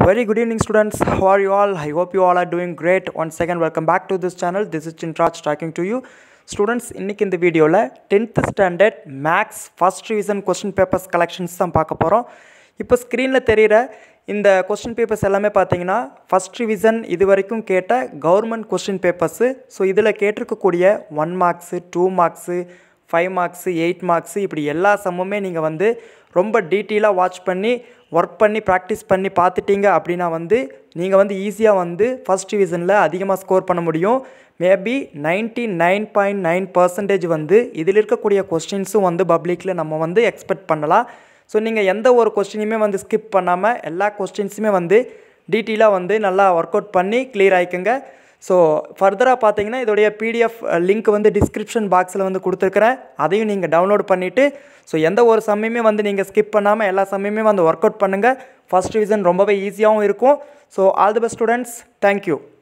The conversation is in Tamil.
Very good evening, students. How are you all? I hope you all are doing great. Once again, welcome back to this channel. This is Chintraj talking to you. Students இன்றைக்கி இந்த வீடியோவில் tenth standard maths first revision question papers collections தான் பார்க்க போகிறோம் இப்போ ஸ்க்ரீனில் தெரிகிற இந்த கொஸ்டின் பேப்பர்ஸ் எல்லாமே பார்த்தீங்கன்னா ஃபஸ்ட் ரிவிஷன் இது வரைக்கும் கேட்ட கவர்மெண்ட் கொஸ்டின் பேப்பர்ஸு ஸோ இதில் கேட்டிருக்கக்கூடிய one marks two marks five marks eight marks இப்படி எல்லா சம்முமே நீங்கள் வந்து ரொம்ப டீட்டெயிலாக வாட்ச் பண்ணி ஒர்க் பண்ணி ப்ராக்டிஸ் பண்ணி பார்த்துட்டீங்க அப்படின்னா வந்து நீங்கள் வந்து ஈஸியாக வந்து ஃபஸ்ட் டிவிஷனில் அதிகமாக ஸ்கோர் பண்ண முடியும் maybe ninety nine point nine percentage வந்து இதில் இருக்கக்கூடிய கொஸ்டின்ஸும் வந்து பப்ளிக்கில் நம்ம வந்து எக்ஸ்பெக்ட் பண்ணலாம் ஸோ நீங்கள் எந்த ஒரு கொஸ்டினையுமே வந்து ஸ்கிப் பண்ணாமல் எல்லா கொஸ்டின்ஸுமே வந்து டீட்டெயிலாக வந்து நல்லா ஒர்க் அவுட் பண்ணி கிளியர் ஆகிக்குங்க ஸோ ஃபர்தராக பார்த்தீங்கன்னா இதோடைய பிடிஎஃப் லிங்க் வந்து டிஸ்கிரிப்ஷன் பாக்ஸில் வந்து கொடுத்துருக்குறேன் அதையும் நீங்கள் டவுன்லோட் பண்ணிவிட்டு ஸோ எந்த ஒரு சமயமே வந்து நீங்கள் ஸ்கிப் பண்ணாமல் எல்லா சமயமே வந்து ஒர்க் அவுட் பண்ணுங்கள் ஃபஸ்ட் ரிவிஷன் ரொம்பவே ஈஸியாகவும் இருக்கும் so all the best students thank you